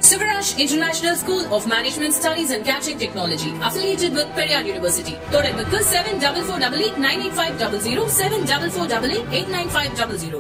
Sivaraj International School of Management Studies and Catching Technology, affiliated with Periyar University. தொடர்புக்கு seven double four double eight nine eight five double zero seven double four double eight eight nine five double zero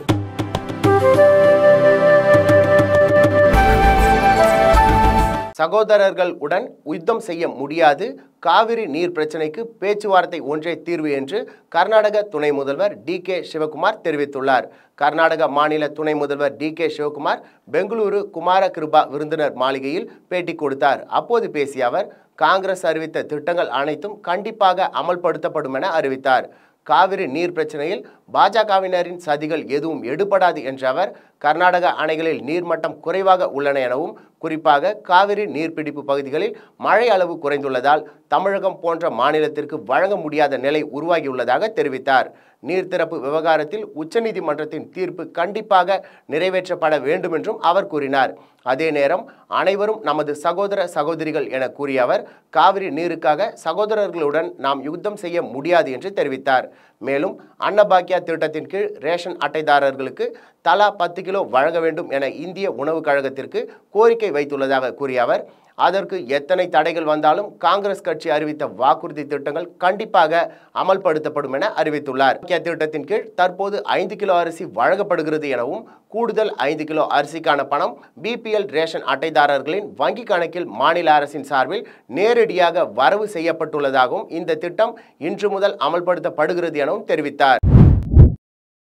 சகோதரர்கள் உடன் யுத்தம் செய்ய முடியாது காவிரி நீர் பிரச்சினைக்கு பேச்சுவார்த்தை ஒன்றே தீர்வு என்று கர்நாடக துணை முதல்வர் டி கே சிவகுமார் தெரிவித்துள்ளார் கர்நாடக மாநில துணை முதல்வர் டி கே சிவகுமார் பெங்களூரு குமார கிருபா விருந்தினர் மாளிகையில் பேட்டி கொடுத்தார் அப்போது பேசிய அவர் காங்கிரஸ் அறிவித்த திட்டங்கள் அனைத்தும் கண்டிப்பாக அமல்படுத்தப்படும் என அறிவித்தார் காவிரி நீர் பிரச்சனையில் பாஜகவினரின் சதிகள் எதுவும் எடுபடாது என்ற அவர் கர்நாடக அணைகளில் நீர்மட்டம் குறைவாக உள்ளன எனவும் குறிப்பாக காவிரி நீர்பிடிப்பு பகுதிகளில் மழை அளவு குறைந்துள்ளதால் தமிழகம் போன்ற மாநிலத்திற்கு வழங்க முடியாத நிலை உருவாகியுள்ளதாக தெரிவித்தார் நீர்த்திறப்பு விவகாரத்தில் உச்சநீதிமன்றத்தின் தீர்ப்பு கண்டிப்பாக நிறைவேற்றப்பட வேண்டும் என்றும் அவர் கூறினார் அதே நேரம் அனைவரும் நமது சகோதர சகோதரிகள் என கூறிய அவர் காவிரி நீருக்காக சகோதரர்களுடன் நாம் யுத்தம் செய்ய முடியாது என்று தெரிவித்தார் மேலும் அன்னபாக்கியா திட்டத்தின் கீழ் ரேஷன் அட்டைதாரர்களுக்கு தலா பத்து கிலோ வழங்க வேண்டும் என இந்திய உணவுக் கழகத்திற்கு கோரிக்கை வைத்துள்ளதாக கூறிய அவர் அதற்கு எத்தனை தடைகள் வந்தாலும் காங்கிரஸ் கட்சி அறிவித்த வாக்குறுதி திட்டங்கள் கண்டிப்பாக அமல்படுத்தப்படும் என அறிவித்துள்ளார் முக்கிய திட்டத்தின் கீழ் தற்போது ஐந்து கிலோ அரிசி வழங்கப்படுகிறது எனவும் கூடுதல் ஐந்து கிலோ அரிசிக்கான பணம் பிபிஎல் ரேஷன் அட்டைதாரர்களின் வங்கி கணக்கில் மாநில அரசின் சார்பில் நேரடியாக வரவு செய்யப்பட்டுள்ளதாகவும் இந்த திட்டம் இன்று முதல் அமல்படுத்தப்படுகிறது எனவும் தெரிவித்தார்